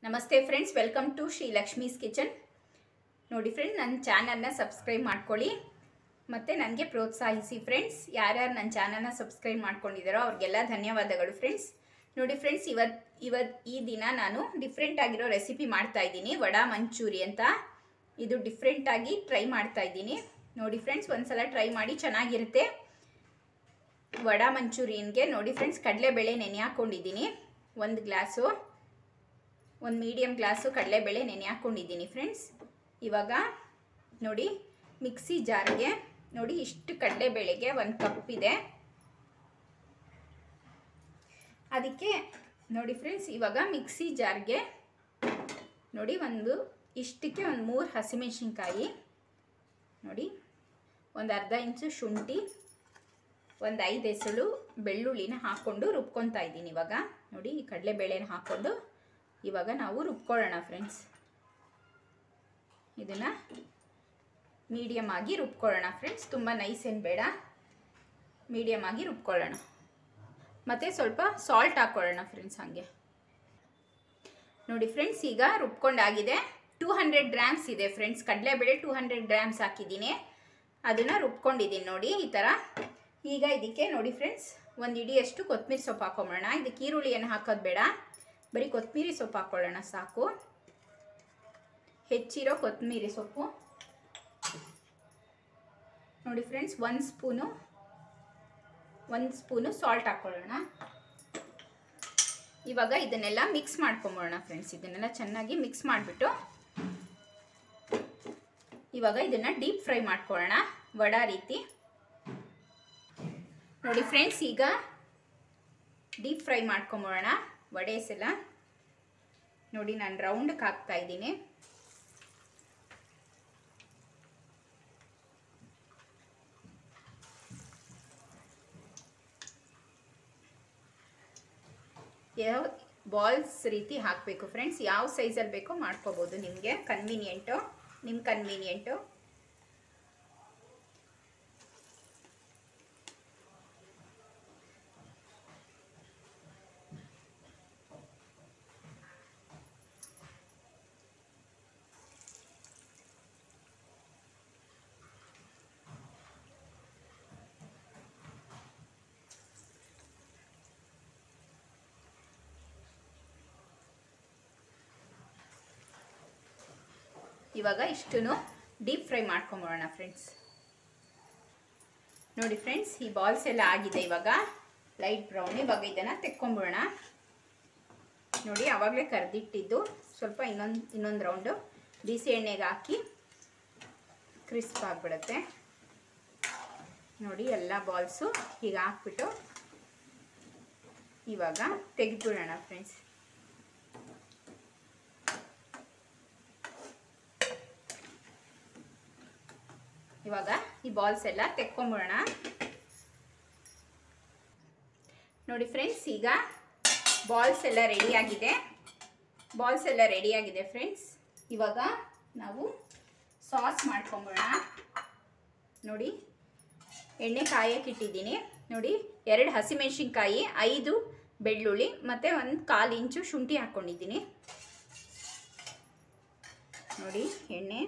ನಮಸ್ತೆ friends welcome to Shri Lakshmi's kitchen ನೋಡಿ friend ನನ್ನ ಚಾನಲ್ನ ಸಬ್ಸ್ಕ್ರೈಬ್ ಮಾಡ್ಕೊಳ್ಳಿ ಮತ್ತು ನನಗೆ ಪ್ರೋತ್ಸಾಹಿಸಿ ಫ್ರೆಂಡ್ಸ್ ಯಾರ್ಯಾರು ನನ್ನ ಚಾನಲ್ನ ಸಬ್ಸ್ಕ್ರೈಬ್ ಮಾಡ್ಕೊಂಡಿದ್ದಾರೋ ಅವ್ರಿಗೆಲ್ಲ ಧನ್ಯವಾದಗಳು ಫ್ರೆಂಡ್ಸ್ ನೋಡಿ ಫ್ರೆಂಡ್ಸ್ ಇವತ್ತು ಇವತ್ತು ಈ ದಿನ ನಾನು ಡಿಫ್ರೆಂಟ್ ಆಗಿರೋ ರೆಸಿಪಿ ಮಾಡ್ತಾ ಇದ್ದೀನಿ ವಡಾ ಮಂಚೂರಿ ಅಂತ ಇದು ಡಿಫ್ರೆಂಟಾಗಿ ಟ್ರೈ ಮಾಡ್ತಾ ಇದ್ದೀನಿ ನೋಡಿ ಫ್ರೆಂಡ್ಸ್ ಒಂದ್ಸಲ ಟ್ರೈ ಮಾಡಿ ಚೆನ್ನಾಗಿರುತ್ತೆ ವಡಾ ಮಂಚೂರಿಯನ್ಗೆ ನೋಡಿ ಫ್ರೆಂಡ್ಸ್ ಕಡಲೆಬೇಳೆ ನೆನೆ ಹಾಕ್ಕೊಂಡಿದ್ದೀನಿ ಒಂದು ಗ್ಲಾಸು ಒಂದು ಮೀಡಿಯಮ್ ಗ್ಲಾಸು ಕಡಲೆಬೇಳೆ ನೆನೆ ಹಾಕ್ಕೊಂಡಿದ್ದೀನಿ ಫ್ರೆಂಡ್ಸ್ ಇವಾಗ ನೋಡಿ ಮಿಕ್ಸಿ ಜಾರ್ಗೆ ನೋಡಿ ಇಷ್ಟು ಕಡಲೆಬೇಳೆಗೆ ಒಂದು ಕಪ್ ಇದೆ ಅದಕ್ಕೆ ನೋಡಿ ಫ್ರೆಂಡ್ಸ್ ಇವಾಗ ಮಿಕ್ಸಿ ಜಾರ್ಗೆ ನೋಡಿ ಒಂದು ಇಷ್ಟಕ್ಕೆ ಒಂದು ಮೂರು ಹಸಿಮೆಣಸಿನ್ಕಾಯಿ ನೋಡಿ ಒಂದು ಅರ್ಧ ಇಂಚು ಶುಂಠಿ ಒಂದು ಐದು ಎಸಳು ಬೆಳ್ಳುಳ್ಳಿನ ಹಾಕ್ಕೊಂಡು ರುಬ್ಕೊತಾ ಇದ್ದೀನಿ ಇವಾಗ ನೋಡಿ ಈ ಕಡಲೆಬೇಳೆನ ಹಾಕ್ಕೊಂಡು ಇವಾಗ ನಾವು ರುಬ್ಕೊಳ್ಳೋಣ ಫ್ರೆಂಡ್ಸ್ ಇದನ್ನು ಮೀಡಿಯಮ್ ಆಗಿ ರುಬ್ಕೊಳ್ಳೋಣ ಫ್ರೆಂಡ್ಸ್ ತುಂಬ ನೈಸ್ ಏನು ಬೇಡ ಮೀಡಿಯಮ್ ಆಗಿ ರುಬ್ಕೊಳ್ಳೋಣ ಮತ್ತು ಸ್ವಲ್ಪ ಸಾಲ್ಟ್ ಹಾಕ್ಕೊಳ್ಳೋಣ ಫ್ರೆಂಡ್ಸ್ ಹಾಗೆ ನೋಡಿ ಫ್ರೆಂಡ್ಸ್ ಈಗ ರುಬ್ಕೊಂಡಾಗಿದೆ ಟೂ ಹಂಡ್ರೆಡ್ ಗ್ರಾಮ್ಸ್ ಇದೆ ಫ್ರೆಂಡ್ಸ್ ಕಡಲೆಬೇಳೆ ಟೂ ಹಂಡ್ರೆಡ್ ಗ್ರಾಮ್ಸ್ ಹಾಕಿದ್ದೀನಿ ಅದನ್ನು ರುಬ್ಕೊಂಡಿದ್ದೀನಿ ನೋಡಿ ಈ ಥರ ಈಗ ಇದಕ್ಕೆ ನೋಡಿ ಫ್ರೆಂಡ್ಸ್ ಒಂದು ಇಡಿಯಷ್ಟು ಕೊತ್ತಂಬರಿ ಸೊಪ್ಪು ಹಾಕೊಂಬಿಡೋಣ ಇದಕ್ಕೆ ಈರುಳ್ಳಿಯನ್ನು ಹಾಕೋದು ಬೇಡ ಬರೀ ಕೊತ್ತಂಬರಿ ಸೊಪ್ಪು ಹಾಕ್ಕೊಳ್ಳೋಣ ಸಾಕು ಹೆಚ್ಚಿರೋ ಕೊತ್ತಂಬರಿ ಸೊಪ್ಪು ನೋಡಿ ಫ್ರೆಂಡ್ಸ್ ಒಂದು ಸ್ಪೂನು ಒಂದು ಸ್ಪೂನು ಸಾಲ್ಟ್ ಹಾಕ್ಕೊಳ್ಳೋಣ ಇವಾಗ ಇದನ್ನೆಲ್ಲ ಮಿಕ್ಸ್ ಮಾಡ್ಕೊಂಬೋಣ ಫ್ರೆಂಡ್ಸ್ ಇದನ್ನೆಲ್ಲ ಚೆನ್ನಾಗಿ ಮಿಕ್ಸ್ ಮಾಡಿಬಿಟ್ಟು ಇವಾಗ ಇದನ್ನು ಡೀಪ್ ಫ್ರೈ ಮಾಡ್ಕೊಳ್ಳೋಣ ವಡಾ ರೀತಿ ನೋಡಿ ಫ್ರೆಂಡ್ಸ್ ಈಗ ಡೀಪ್ ಫ್ರೈ ಮಾಡ್ಕೊಂಬೋಣ ವಡೇಸ್ ಎಲ್ಲ ನೋಡಿ ನಾನು ರೌಂಡಕ್ಕೆ ಹಾಕ್ತಾ ಇದ್ದೀನಿ ಯಾವ ಬಾಲ್ಸ್ ರೀತಿ ಹಾಕಬೇಕು ಫ್ರೆಂಡ್ಸ್ ಯಾವ ಸೈಜಲ್ಲಿ ಬೇಕೋ ಮಾಡ್ಕೋಬೋದು ನಿಮಗೆ ಕನ್ವೀನಿಯೆಂಟು ನಿಮ್ಮ ಕನ್ವೀನಿಯೆಂಟು ಇವಾಗ ಇಷ್ಟು ಡೀಪ್ ಫ್ರೈ ಮಾಡ್ಕೊಂಬೋಣ ಫ್ರೆಂಡ್ಸ್ ನೋಡಿ ಫ್ರೆಂಡ್ಸ್ ಈ ಬಾಲ್ಸ್ ಎಲ್ಲ ಆಗಿದೆ ಇವಾಗ ಲೈಟ್ ಬ್ರೌನ್ ಇವಾಗ ಇದನ್ನು ತೆಕ್ಕೊಂಬಿಡೋಣ ನೋಡಿ ಆವಾಗಲೇ ಕರೆದಿಟ್ಟಿದ್ದು ಸ್ವಲ್ಪ ಇನ್ನೊಂದು ಇನ್ನೊಂದು ರೌಂಡು ಬಿಸಿ ಎಣ್ಣೆಗೆ ಹಾಕಿ ಕ್ರಿಸ್ಪ್ ಆಗಿಬಿಡುತ್ತೆ ನೋಡಿ ಎಲ್ಲ ಬಾಲ್ಸು ಹೀಗೆ ಹಾಕ್ಬಿಟ್ಟು ಇವಾಗ ತೆಗೆದ್ಬಿಡೋಣ ಫ್ರೆಂಡ್ಸ್ ಇವಾಗ ಈ ಬಾಲ್ಸ್ ಎಲ್ಲ ತೆಕ್ಕೊಂಬಿಡೋಣ ನೋಡಿ ಫ್ರೆಂಡ್ಸ್ ಈಗ ಬಾಲ್ಸ್ ಎಲ್ಲ ರೆಡಿಯಾಗಿದೆ ಬಾಲ್ಸ್ ಎಲ್ಲ ರೆಡಿಯಾಗಿದೆ ಫ್ರೆಂಡ್ಸ್ ಇವಾಗ ನಾವು ಸಾಸ್ ಮಾಡ್ಕೊಂಬಿಡೋಣ ನೋಡಿ ಎಣ್ಣೆ ಕಾಯಕ್ಕೆ ಇಟ್ಟಿದ್ದೀನಿ ನೋಡಿ ಎರಡು ಹಸಿಮೆಣ್ಸಿನ್ಕಾಯಿ ಐದು ಬೆಳ್ಳುಳ್ಳಿ ಮತ್ತು ಒಂದು ಕಾಲು ಇಂಚು ಶುಂಠಿ ಹಾಕ್ಕೊಂಡಿದ್ದೀನಿ ನೋಡಿ ಎಣ್ಣೆ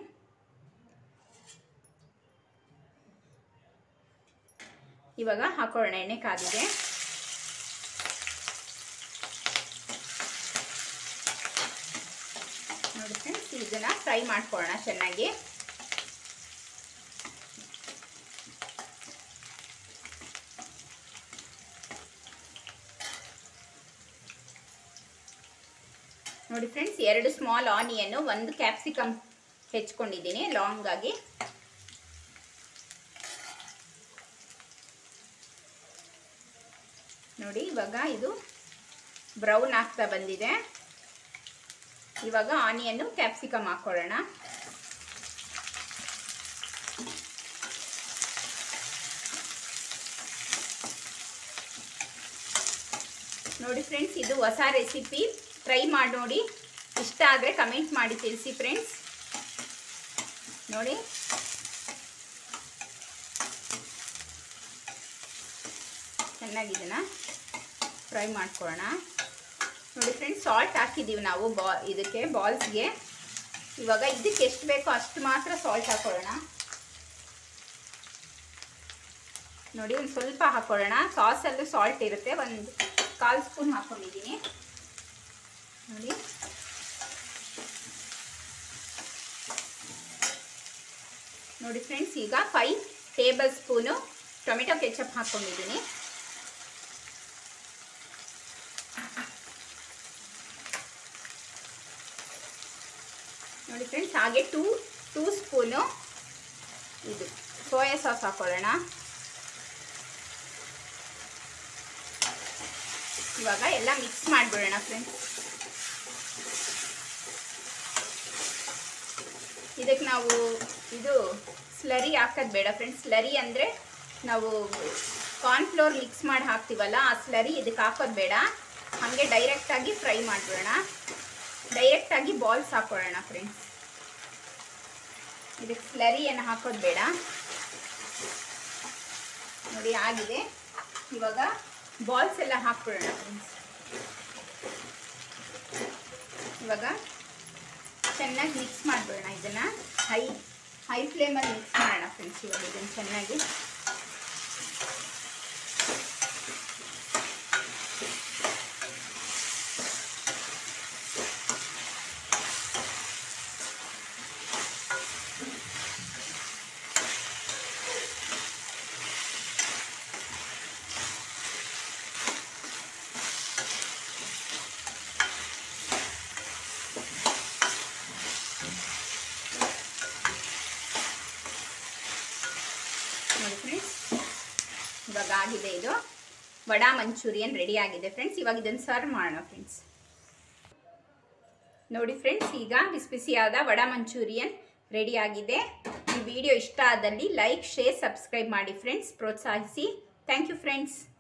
ಇವಾಗ ಹಾಕೊಳ್ಳೋಣ ಎಣ್ಣೆ ಕಾದಿದೆ ನೋಡಿ ಫ್ರೆಂಡ್ಸ್ ಇದನ್ನು ಫ್ರೈ ಮಾಡ್ಕೊಳ್ಳೋಣ ಚೆನ್ನಾಗಿ ನೋಡಿ ಫ್ರೆಂಡ್ಸ್ ಎರಡು ಸ್ಮಾಲ್ ಆನಿಯನ್ನು ಒಂದು ಕ್ಯಾಪ್ಸಿಕಮ್ ಹೆಚ್ಕೊಂಡಿದ್ದೀನಿ ಲಾಂಗ್ ಆಗಿ ನೋಡಿ ಇವಾಗ ಇದು ಬ್ರೌನ್ ಆಗ್ತಾ ಬಂದಿದೆ ಇವಾಗ ಆನಿಯನ್ನು ಕ್ಯಾಪ್ಸಿಕಮ್ ಹಾಕ್ಕೊಳ್ಳೋಣ ನೋಡಿ ಫ್ರೆಂಡ್ಸ್ ಇದು ಹೊಸ ರೆಸಿಪಿ ಟ್ರೈ ಮಾಡಿ ನೋಡಿ ಇಷ್ಟ ಆದರೆ ಕಮೆಂಟ್ ಮಾಡಿ ತಿಳಿಸಿ ಫ್ರೆಂಡ್ಸ್ ನೋಡಿ ಚೆನ್ನಾಗಿದೆನಾ ಫ್ರೈ ಮಾಡ್ಕೊಳ್ಳೋಣ ನೋಡಿ ಫ್ರೆಂಡ್ಸ್ ಸಾಲ್ಟ್ ಹಾಕಿದ್ದೀವಿ ನಾವು ಬಾ ಇದಕ್ಕೆ ಬಾಲ್ಸ್ಗೆ ಇವಾಗ ಇದಕ್ಕೆ ಎಷ್ಟು ಬೇಕೋ ಅಷ್ಟು ಮಾತ್ರ ಸಾಲ್ಟ್ ಹಾಕೊಳ್ಳೋಣ ನೋಡಿ ಒಂದು ಸ್ವಲ್ಪ ಹಾಕೊಳ್ಳೋಣ ಸಾಸಲ್ಲೂ ಸಾಲ್ಟ್ ಇರುತ್ತೆ ಒಂದು ಕಾಲು ಸ್ಪೂನ್ ಹಾಕೊಂಡಿದ್ದೀನಿ ನೋಡಿ ನೋಡಿ ಫ್ರೆಂಡ್ಸ್ ಈಗ five table spoon tomato ketchup ಹಾಕ್ಕೊಂಡಿದ್ದೀನಿ ನೋಡಿ ಫ್ರೆಂಡ್ಸ್ ಹಾಗೆ ಟೂ ಟೂ ಸ್ಪೂನು ಇದು ಸೋಯಾ ಸಾಸ್ ಹಾಕೊಳ್ಳೋಣ ಇವಾಗ ಎಲ್ಲ ಮಿಕ್ಸ್ ಮಾಡಿಬಿಡೋಣ ಫ್ರೆಂಡ್ಸ್ ಇದಕ್ಕೆ ನಾವು ಇದು ಸ್ಲರಿ ಹಾಕೋದು ಬೇಡ ಫ್ರೆಂಡ್ಸ್ ಸ್ಲರಿ ಅಂದರೆ ನಾವು ಕಾರ್ನ್ಫ್ಲೋರ್ ಮಿಕ್ಸ್ ಮಾಡಿ ಹಾಕ್ತೀವಲ್ಲ ಆ ಸ್ಲರಿ ಇದಕ್ಕೆ ಹಾಕೋದು ಬೇಡ ಹಾಗೆ ಡೈರೆಕ್ಟಾಗಿ ಫ್ರೈ ಮಾಡಿಬಿಡೋಣ ಡೈರೆಕ್ಟಾಗಿ ಬಾಲ್ಸ್ ಹಾಕೊಳ್ಳೋಣ ಫ್ರೆಂಡ್ಸ್ ಇದಕ್ಕೆ ಸ್ಲರಿ ಏನು ಹಾಕೋದು ಬೇಡ ನೋಡಿ ಆಗಿದೆ ಇವಾಗ ಬಾಲ್ಸ್ ಎಲ್ಲ ಹಾಕ್ಬಿಡೋಣ ಫ್ರೆಂಡ್ಸ್ ಇವಾಗ ಚೆನ್ನಾಗಿ ಮಿಕ್ಸ್ ಮಾಡಿಬಿಡೋಣ ಇದನ್ನು ಹೈ ಹೈ ಫ್ಲೇಮಲ್ಲಿ ಮಿಕ್ಸ್ ಮಾಡೋಣ ಫ್ರೆಂಡ್ಸ್ ಇವಾಗ ಇದನ್ನು ಚೆನ್ನಾಗಿ ನೋಡಿ ಫ್ರೆಂಡ್ಸ್ ಇವಾಗ ಆಗಿದೆ ಇದು ವಡಾ ಮಂಚೂರಿಯನ್ ರೆಡಿ ಆಗಿದೆ ಫ್ರೆಂಡ್ಸ್ ಇವಾಗ ಇದನ್ನು ಸರ್ವ್ ಮಾಡೋಣ ಫ್ರೆಂಡ್ಸ್ ನೋಡಿ ಫ್ರೆಂಡ್ಸ್ ಈಗ ಬಿಸಿ ಬಿಸಿಯಾದ ವಡಾ ಮಂಚೂರಿಯನ್ ರೆಡಿ ಆಗಿದೆ ಈ ವಿಡಿಯೋ ಇಷ್ಟ ಆದಲ್ಲಿ ಲೈಕ್ ಶೇರ್ ಸಬ್ಸ್ಕ್ರೈಬ್ ಮಾಡಿ ಫ್ರೆಂಡ್ಸ್ ಪ್ರೋತ್ಸಾಹಿಸಿ ಥ್ಯಾಂಕ್ ಯು ಫ್ರೆಂಡ್ಸ್